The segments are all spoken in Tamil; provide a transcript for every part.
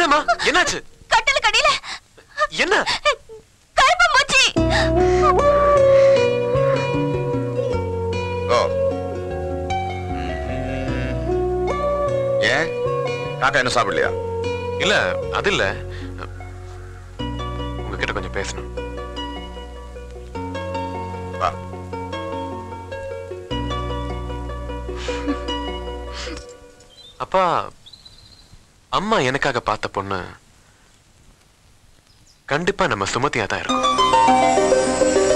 என்னம்மா என்னாச்சு கட்டில கடியில என்ன கருப்பு மூச்சி ஓ ஏன் காக்கா என்ன சாப்பிடலையா இல்ல அது இல்ல உங்ககிட்ட கொஞ்சம் பேசணும் வா அப்பா அம்மா எனக்காக பார்த்த பொண்ணு கண்டிப்பா நம்ம சுமதியா தான் இருக்கும்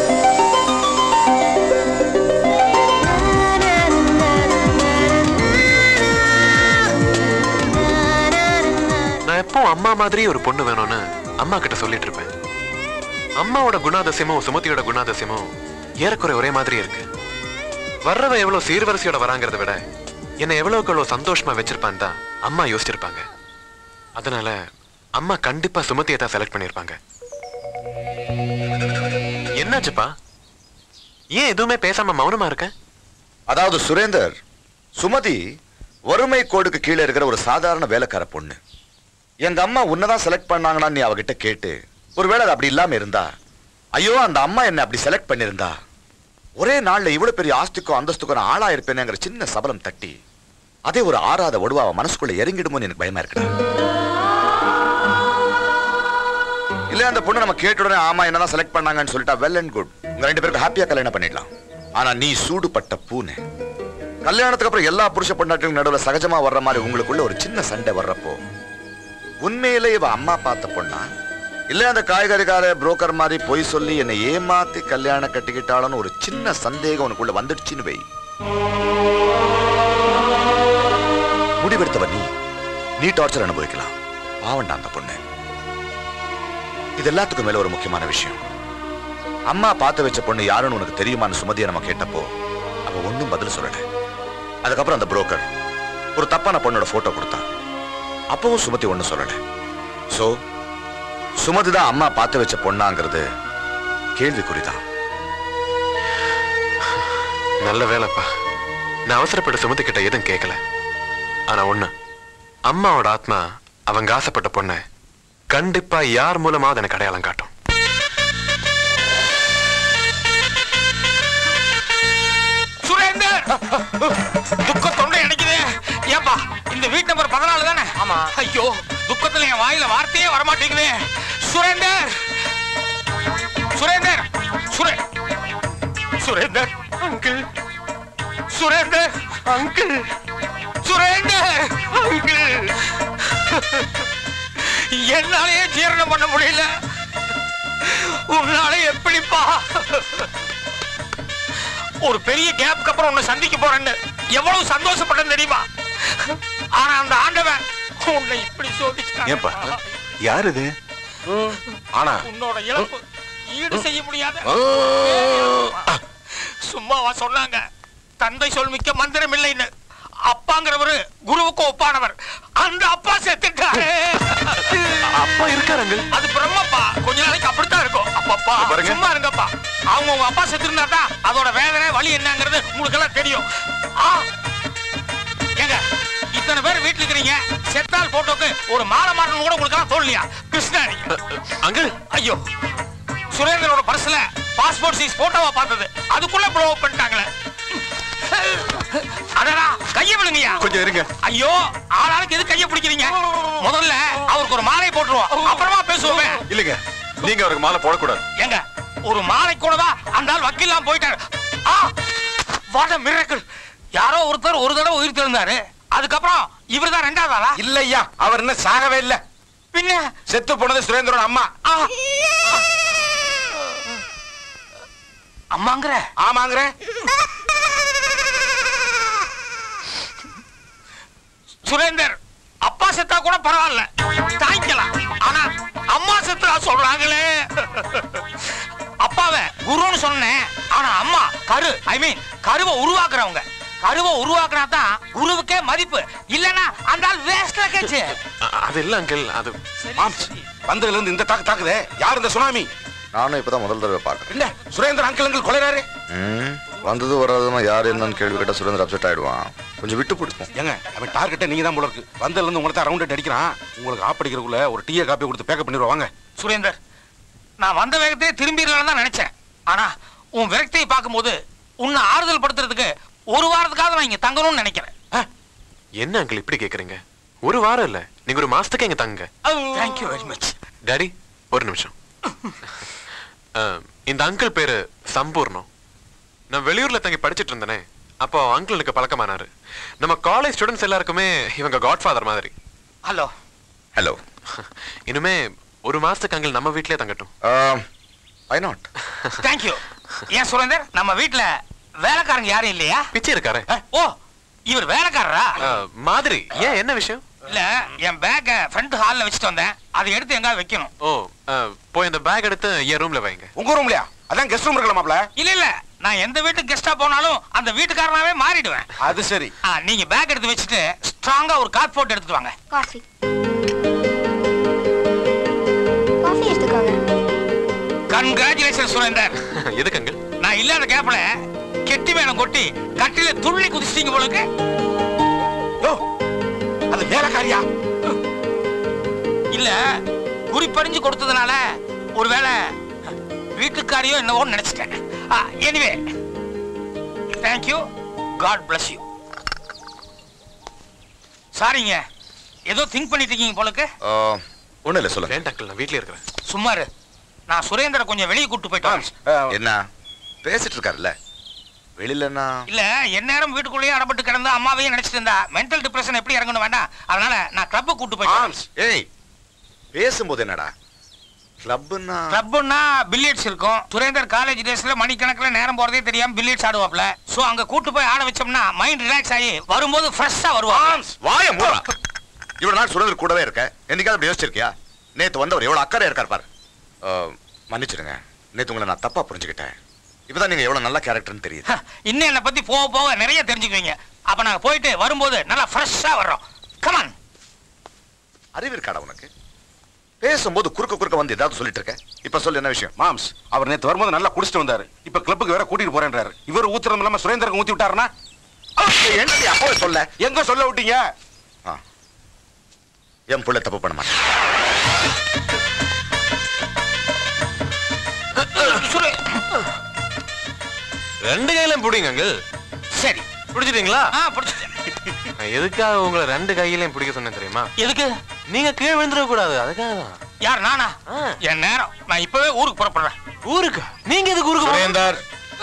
நான் எப்போ அம்மா மாதிரி ஒரு பொண்ணு வேணும்னு அம்மா கிட்ட சொல்லிட்டு இருப்பேன் அம்மாவோட குணாதிசயமும் சுமதியோட குணாதிசயமும் ஏறக்குறை ஒரே மாதிரி இருக்கு வர்றவன் எவ்வளவு சீர்வரிசையோட வராங்கிறத விட என்னை எவ்வளவுக்கு எவ்வளவு சந்தோஷமா வச்சிருப்பான்னு தான் அம்மா யோசிச்சிருப்பாங்க அதனால அம்மா கண்டிப்பா சுமதியை தான் செலக்ட் பண்ணிருப்பாங்க என்னாச்சுப்பா ஏன் எதுவுமே பேசாம மௌனமா இருக்க அதாவது சுரேந்தர் சுமதி வறுமை கோடுக்கு கீழே இருக்கிற ஒரு சாதாரண வேலைக்கார பொண்ணு எங்க அம்மா உன்னதான் செலக்ட் பண்ணாங்கன்னா நீ அவகிட்ட கேட்டு ஒருவேளை அது அப்படி இல்லாம இருந்தா ஐயோ அந்த அம்மா என்ன அப்படி செலக்ட் பண்ணிருந்தா ஒரே நாள்ல இவ்வளவு பெரிய ஆஸ்திக்கும் அந்தஸ்துக்கும் நான் ஆளா இருப்பேனேங்கிற சின்ன சபலம் தட்டி அதே ஒரு ஆறாத ஒடுவா அவ மனசுக்குள்ள இறங்கிடுமோன்னு எனக்கு பயமா இருக்குடா இல்ல அந்த பொண்ணு நம்ம கேட்ட உடனே ஆமா என்னதான் செலக்ட் பண்ணாங்கன்னு சொல்லிட்டா வெல் அண்ட் குட் உங்க ரெண்டு பேருக்கு ஹாப்பியா கல்யாணம் பண்ணிடலாம் ஆனா நீ சூடுபட்ட பூனை கல்யாணத்துக்கு அப்புறம் எல்லா புருஷ பொண்டாட்டியும் நடுவுல சகஜமா வர்ற மாதிரி உங்களுக்குள்ள ஒரு சின்ன சண்டை வர்றப்போ உண்மையிலே இவ அம்மா பார்த்த பொண்ணா இல்ல அந்த காய்கறிக்கார புரோக்கர் மாதிரி பொய் சொல்லி என்னை ஏமாத்தி கல்யாணம் கட்டிக்கிட்டாலும் ஒரு சின்ன சந்தேகம் உனக்குள்ள வந்துடுச்சுன்னு வை முடிவெடுத்தவ நீ நீ டார்ச்சர் அனுபவிக்கலாம் பாவண்டா அந்த பொண்ணு இது எல்லாத்துக்கும் மேல ஒரு முக்கியமான விஷயம் அம்மா பார்த்து வச்ச பொண்ணு யாருன்னு உனக்கு தெரியுமான்னு சுமதியை நம்ம கேட்டப்போ அவ ஒண்ணும் பதில் சொல்லல அதுக்கப்புறம் அந்த புரோக்கர் ஒரு தப்பான பொண்ணோட போட்டோ கொடுத்தான் அப்பவும் சுமதி ஒண்ணும் சொல்லல சோ சுமதி தான் அம்மா பார்த்து வச்ச பொண்ணாங்கிறது கேள்விக்குறிதான் நல்ல வேலைப்பா நான் அவசரப்பட்ட சுமதி கிட்ட எதுவும் கேட்கல ஆனா ஒண்ணு அம்மாவோட ஆத்மா அவங்க ஆசைப்பட்ட பொண்ணை கண்டிப்பா யார் மூலமாவது எனக்கு அடையாளம் காட்டும் சுரேந்தர் துக்க தொண்டை அடைக்குது ஏப்பா இந்த வீட் நம்பர் பதினாலு தானே ஆமா ஐயோ துக்கத்துல என் வாயில வார்த்தையே வரமாட்டேங்குது சுரேந்தர் சுரேந்தர் சுரே Surender uncle Surender uncle Surender uncle என்னாலேயே ஜீரணம் பண்ண முடியல உன்னால எப்படிப்பா ஒரு பெரிய கேப்புக்கு அப்புறம் உன்னை சந்திக்க போறேன்னு எவ்வளவு சந்தோஷப்பட்டேன் தெரியுமா ஆனா அந்த ஆண்டவன் உன்னை இப்படி சோதிச்சான் ஏன்பா யார் இது ஆனா உன்னோட இழப்பு ஈடு செய்ய முடியாத சும்மாவா சொன்னாங்க தந்தை சொல் மிக்க மந்திரம் இல்லைன்னு அப்பாங்கிறவரு குருவுக்கு ஒப்பானவர் அந்த அப்பா செத்துட்டாரு அப்பா இருக்காருங்க அது பிரம்மப்பா கொஞ்ச நாளைக்கு அப்படித்தான் இருக்கும் அப்பப்பா பாருங்க. சும்மா இருங்கப்பா அவங்க உங்க அப்பா செத்துருந்தா தான் அதோட வேதனை வலி என்னங்கிறது உங்களுக்கு எல்லாம் தெரியும் ஆ! ஏங்க இத்தனை பேர் வீட்டுல இருக்கிறீங்க செத்தால் போட்டோக்கு ஒரு மாலை மாறணும் கூட உங்களுக்கு எல்லாம் தோல்லையா கிருஷ்ணாரி அங்கிள் ஐயோ சுரேந்திரோட பர்ஸ்ல பாஸ்போர்ட் சைஸ் போட்டோவா பார்த்தது அதுக்குள்ள ப்ளோ பண்ணிட்டாங்களே அடடா கைய விழுங்கய்யா கொஞ்சம் இருங்க ஐயோ ஆளாளுக்கு எது கைய பிடிக்கிறீங்க முதல்ல அவருக்கு ஒரு மாலை போட்டுருவோம் அப்புறமா பேசுவோமே இல்லைங்க நீங்க அவருக்கு மாலை போடக்கூடாது ஏங்க ஒரு மாலை கூட தான் அந்த ஆள் வக்கீல்லாம் போயிட்டாரு ஆ வாட் மிரக்கல் யாரோ ஒருத்தர் ஒரு தடவை உயிர் தெரிந்தாரு அதுக்கப்புறம் இவர் தான் ரெண்டாவது ஆளா இல்லையா அவர் இன்னும் சாகவே இல்ல பின்ன செத்து போனது சுரேந்திரன் அம்மா ஆ. அம்மாங்கிற ஆமாங்கிற சுரேந்தர் அப்பா செத்தா கூட பரவாயில்ல தாங்கிக்கலாம் ஆனா அம்மா செத்தா சொல்றாங்களே அப்பாவை குருன்னு சொன்னேன் ஆனா அம்மா கரு ஐ மீன் கருவை உருவாக்குறவங்க கருவை உருவாக்குனா தான் குருவுக்கே மதிப்பு இல்லனா அந்த ஆள் வேஸ்ட்ல கேச்சு அ- அது இல்ல அங்கிள் அது மாம்ஸ் வந்ததுல இருந்து இந்த தாக்கு தாக்குதே யார் இந்த சுனாமி நானும் இப்பதான் முதல் தடவை பார்க்கறேன் இல்ல சுரேந்தர் அங்கிள் அங்கிள் கொலைறாரு ம், வந்தது வராதமா யார் என்னன்னு கேள்வி கேட்டா சுரேந்தர் அப்செட் ஆயிடுவான் கொஞ்சம் விட்டு பிடிப்போம் ஏங்க அவன் டார்கெட்டே நீங்க தான் போல இருக்கு வந்ததுல இருந்து உங்களை தான் ரவுண்ட் அடிக்கிறான் உங்களுக்கு ஆப் அடிக்கிறதுக்குள்ள ஒரு டீயை காப்பி கொடுத்து பேக்கப் பண்ணிடுவாங்க சுரேந்தர் நான் வந்த வேகத்தையே திரும்பிடலாம்னு தான் நினைச்சேன் ஆனா உன் விரக்தியை பார்க்கும்போது உன்னை ஆறுதல் படுத்துறதுக்கு ஒரு வாரத்துக்காக நான் இங்க தங்கணும்னு நினைக்கிறேன் என்ன அங்கிள் இப்படி கேக்குறீங்க ஒரு வாரம் இல்ல நீங்க ஒரு மாசத்துக்கு எங்க தங்குங்க தேங்க்யூ வெரி மச் டாடி ஒரு நிமிஷம் அஹ், இந்த அங்கிள் பேரு சம்பூர்ணம் நான் வெளியூர்ல தங்கி படிச்சிட்டு இருந்தேனே அப்போ அங்கிள் எனக்கு பழக்கமானாரு நம்ம காலேஜ் ஸ்டூடெண்ட்ஸ் எல்லாருக்குமே இவங்க காட்ஃபாதர் மாதிரி ஹலோ ஹலோ இனிமே ஒரு மாசத்துக்கு அங்கிள் நம்ம வீட்லயே தங்கட்டும் ஐ நாட் தேங்க்யூ ஏன் சுரேந்தர் நம்ம வீட்ல வேலைக்காரங்க யாரும் இல்லையா பிச்சை இருக்காரு அஹ், ஓ இவர் வேலைக்காரரா அஹ், மாதிரி ஏன் என்ன விஷயம் இல்ல என் பேக்க ஃப்ரண்ட் ஹால்ல வச்சுட்டு வந்தேன் அதை எடுத்து எங்க வைக்கணும் ஓ அஹ், போய் இந்த பேக் எடுத்து என் ரூம்ல வைங்க உங்க ரூம்லயா அதான் கெஸ்ட் ரூம் இருக்கல மாப்ள இல்ல இல்ல நான் எந்த வீட்டுக்கு கெஸ்டா போனாலும் அந்த வீட்டுக்காரனாவே மாறிடுவேன் அது சரி ஆ, நீங்க பேக் எடுத்து வச்சுட்டு ஸ்ட்ராங்கா ஒரு கார் போட்டு எடுத்துட்டு வாங்க காஃபி காஃபி எடுத்துக்கோங்க கங்க்ராச்சுலேஷன் சுரேந்தர் எதுக்கு அங்கிள் நான் இல்லாத கேப்ல கெட்டி மேளம் கொட்டி கட்டில துள்ளி குதிச்சிட்டீங்க போலுக்கு யோ அது வேலைக்காரியா இல்ல குறிப்பறிஞ்சு கொடுத்ததுனால ஒருவேளை வீட்டுக்காரியோ என்னவோன்னு நினைச்சிட்டேன் anyway thank you god bless you சாரிங்க ஏதோ திங்க் பண்ணிட்டு இருக்கீங்க போலுக்கு ஒண்ணும் இல்லை சொல்லுங்க வேண்டாம் அங்கிள் நான் வீட்லயே இருக்கிறேன் சும்மா இரு நான் சுரேந்தரை கொஞ்சம் வெளியே கூட்டு போயிட்டோம் என்ன பேசிட்டு இருக்காருல்ல வெளியிலன்னா இல்ல எந்நேரம் வீட்டுக்குள்ளேயே அடப்பட்டு கிடந்து அம்மாவையும் நினைச்சிட்டு இருந்தா மென்டல் டிப்ரெஷன் எப்படி இறங்கணும் வேண்டாம் அதனால நான் கிளப் கூட்டு போயிட்டேன் ஆம்ஸ் ஏய் பேசும்போது என்னடா கிளப்னா கிளப்னா பில்லியட்ஸ் இருக்கும் சுரேந்தர் காலேஜ் டேஸ்ல மணிக்கணக்கில் நேரம் போறதே தெரியாம பில்லியட்ஸ் ஆடுவாப்ல சோ அங்க கூட்டு போய் ஆட வச்சோம்னா மைண்ட் ரிலாக்ஸ் ஆகி வரும்போது ஃப்ரெஷ்ஷா வருவான் வாய மூடா இவ்வளவு நாள் சுரேந்தர் கூடவே இருக்க என்னைக்காவது அப்படி யோசிச்சிருக்கியா நேத்து வந்தவர் எவ்வளவு அக்கறை இருக்கார் பாரு அஹ், மன்னிச்சிடுங்க நேத்து உங்களை நான் தப்பா புரிஞ்சுக்கிட்டேன் இப்பதான் நீங்க எவ்வளவு நல்ல கேரக்டர்னு தெரியுது இன்னும் என்னை பத்தி போக போக நிறைய தெரிஞ்சுக்குவீங்க அப்ப நாங்க போயிட்டு வரும்போது நல்லா ஃப்ரெஷ்ஷா வர்றோம் கமான் அறிவு இருக்காடா உனக்கு பேசும்போது குறுக்க குறுக்க வந்து ஏதாவது சொல்லிட்டு இருக்க இப்ப சொல்லு என்ன விஷயம் மாம்ஸ் அவர் நேத்து வரும்போது நல்லா குடிச்சிட்டு வந்தாரு இப்ப கிளப்புக்கு வேற கூட்டிட்டு போறேன்றாரு இவர் ஊத்துறது இல்லாம சுரேந்தருக்கு ஊத்தி விட்டாருன்னா என்னடி அப்போ சொல்ல எங்க சொல்ல விட்டீங்க ஆ. என் புள்ள தப்பு பண்ண மாட்டேன் சுரே ரெண்டு கையிலும் பிடிங்க அங்கிள் சரி பிடிச்சிட்டீங்களா ஆ பிடிச்சிட்டேன் நான் எதுக்காக உங்களை ரெண்டு கையிலையும் பிடிக்க சொன்னேன் தெரியுமா எதுக்கு நீங்க கீழே விழுந்துட கூடாது அதுக்காக தான் யார் நானா ஆ. என் நேரம் நான் இப்பவே ஊருக்கு புறப்படுறேன் ஊருக்கு நீங்க எதுக்கு ஊருக்கு போகணும்? சுரேந்தர்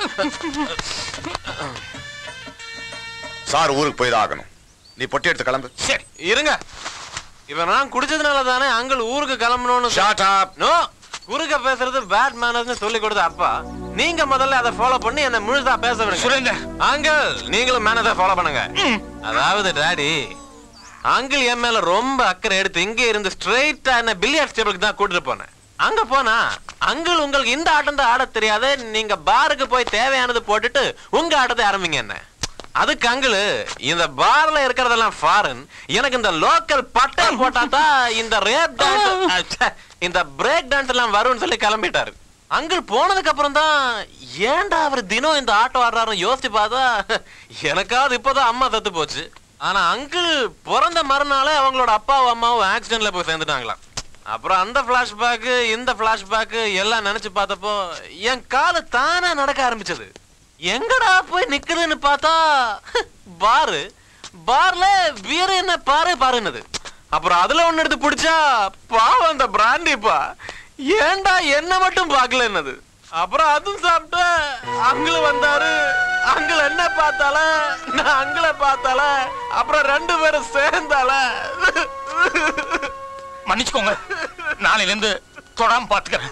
சார் ஊருக்கு போய் தான் ஆகணும் நீ பொட்டி எடுத்து கிளம்பு சரி இருங்க இப்ப நான் குடிச்சதுனால தானே அங்கிள் ஊருக்கு கிளம்பணும்னு Shut up. நோ குறுக்க பேசுறது பேட் மேனர்ஸ் சொல்லி கொடுத்த அப்பா நீங்க முதல்ல அதை ஃபாலோ பண்ணி என்ன முழுசா பேச விடுங்க சுரேந்தர் அங்கிள் நீங்களும் மேனஸை ஃபாலோ பண்ணுங்க ம். அதாவது டாடி அங்கிள் என் மேல ரொம்ப அக்கறை எடுத்து இங்க இருந்து ஸ்ட்ரெயிட்டா என்ன பில்லியர்ட்ஸ் டேபிளுக்கு தான் கூட்டிட்டு போனேன் அங்க போனா அங்கிள் உங்களுக்கு இந்த ஆட்டம் தான் ஆட தெரியாது நீங்க பாருக்கு போய் தேவையானது போட்டுட்டு உங்க ஆட்டத்தை ஆரம்பிங்க என்ன அதுக்கு அங்கிள் இந்த பார்ல இருக்கிறதெல்லாம் ஃபாரின் எனக்கு இந்த லோக்கல் பட்டை போட்டா தான் இந்த ரேப் டான்ஸ் இந்த பிரேக் டான்ஸ் எல்லாம் வரும்னு சொல்லி கிளம்பிட்டாரு அங்கிள் போனதுக்கு அப்புறம் தான் ஏன்டா அவர் தினம் இந்த ஆட்டம் ஆடுறாருன்னு யோசிச்சு பார்த்தா எனக்காவது இப்போதான் அம்மா செத்து போச்சு ஆனா அங்கிள் பிறந்த மறுநாளே அவங்களோட அப்பாவும் அம்மாவும் ஆக்சிடென்ட்ல போய் சேர்ந்துட்டாங்களாம் அப்புறம் அந்த பிளாஷ்பேக்கு இந்த பிளாஷ்பேக்கு எல்லாம் நினைச்சு பார்த்தப்போ என் காலு தானே நடக்க ஆரம்பிச்சது எங்கடா போய் நிக்குதுன்னு பார்த்தா பாரு பார்ல வீர என்ன பாரு பாருன்னது அப்புறம் அதுல ஒண்ணு எடுத்து பிடிச்சா பாவம் அந்த பிராண்டிப்பா ஏன்டா என்ன மட்டும் பார்க்கல என்னது அப்புறம் அதுவும் சாப்பிட்டு அங்கிள் வந்தாரு அங்கிள் என்ன பார்த்தால நான் அங்கிள பார்த்தால அப்புறம் ரெண்டு பேரும் சேர்ந்தால மன்னிச்சுக்கோங்க நாளையில இருந்து தொடாம பாத்துக்கிறேன்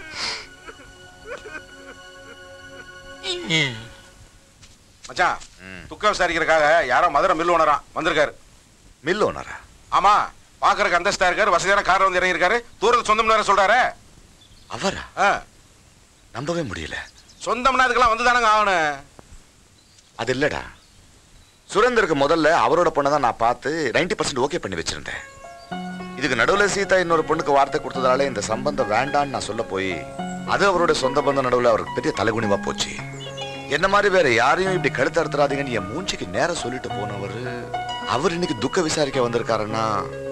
மச்சான் துக்க விசாரிக்கிறதுக்காக யாரோ மதுரை மில் ஓனரா வந்திருக்காரு மில் ஓனரா ஆமா பாக்குறதுக்கு அந்தஸ்தா இருக்காரு வசதியான கார் வந்து இறங்கியிருக்காரு தூரத்து சொந்தம் வேற சொல்றாரு அவரா ஆ, நம்பவே முடியல சொந்தம்னா இதுக்கெல்லாம் வந்து தானங்க ஆகணும் அது இல்லடா சுரேந்தருக்கு முதல்ல அவரோட பொண்ணை தான் நான் பார்த்து 90% பர்சன்ட் ஓகே பண்ணி வச்சிருந்தேன் இதுக்கு நடுவுல சீதா இன்னொரு பொண்ணுக்கு வார்த்தை கொடுத்ததால இந்த சம்பந்தம் வேண்டான்னு நான் சொல்ல போய் அது அவருடைய சொந்த பந்த நடுவுல அவருக்கு பெரிய தலைகுனிவா போச்சு என்ன மாதிரி வேற யாரையும் இப்படி கழுத்து அறுத்துறாதீங்கன்னு என் மூஞ்சிக்கு நேரம் சொல்லிட்டு போனவர் அவர் இன்னைக்கு துக்க விசாரிக்க வந்திருக்காருன்னா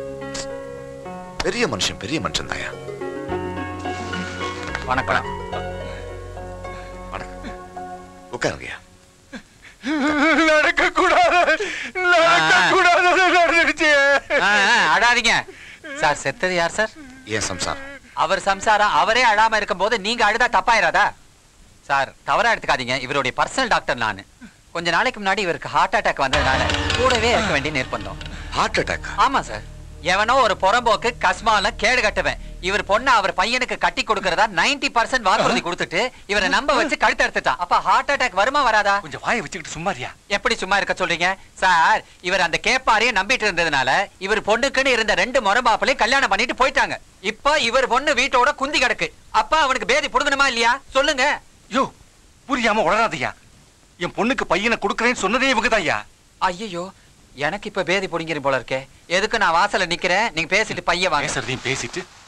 பெரிய மனுஷன் பெரிய மனுஷன் தாயா வணக்கம் வணக்கம் உட்காருங்கய்யா நடக்க கூடாது நடக்க கூடாது நடந்துருச்சு அழாதீங்க சார் செத்தது யார் சார் ஏன் சம்சாரம் அவர் சம்சாரம் அவரே அழாம இருக்கும்போது நீங்க அழுதா தப்பாயிராதா சார் தவறா எடுத்துக்காதீங்க இவருடைய பர்சனல் டாக்டர் நானு கொஞ்ச நாளைக்கு முன்னாடி இவருக்கு ஹார்ட் அட்டாக் வந்ததுனால கூடவே இருக்க வேண்டிய நிர்பந்தம் ஹார்ட் அட்டாக் ஆமா சார் எவனோ ஒரு புறம்போக்கு கஸ்மால கேடு கட்டுவேன் இவர் பொண்ண அவர் பையனுக்கு கட்டி கொடுக்கறதா 90% பர்சன்ட் வாக்குறுதி கொடுத்துட்டு இவரை நம்ப வச்சு கழுத்து எடுத்துட்டான் அப்ப ஹார்ட் அட்டாக் வருமா வராதா கொஞ்சம் வாயை வச்சுக்கிட்டு சும்மாரியா எப்படி சும்மா இருக்க சொல்றீங்க சார் இவர் அந்த கேப்பாரையும் நம்பிட்டு இருந்ததுனால இவர் பொண்ணுக்குன்னு இருந்த ரெண்டு முறமாப்பிளையும் கல்யாணம் பண்ணிட்டு போயிட்டாங்க இப்ப இவர் பொண்ணு வீட்டோட குந்தி கிடக்கு அப்ப அவனுக்கு பேதி புடுங்கணுமா இல்லையா சொல்லுங்க யோ புரியாம உளராதையா என் பொண்ணுக்கு பையனை கொடுக்கறேன்னு சொன்னதே இவங்க தான்யா ஐயோ எனக்கு இப்ப பேதி புடுங்கிரும் போல இருக்கே எதுக்கு நான் வாசல்ல நிக்கிறேன் நீங்க பேசிட்டு பையன் வாங்க பேசுறதையும் பேசிட்டு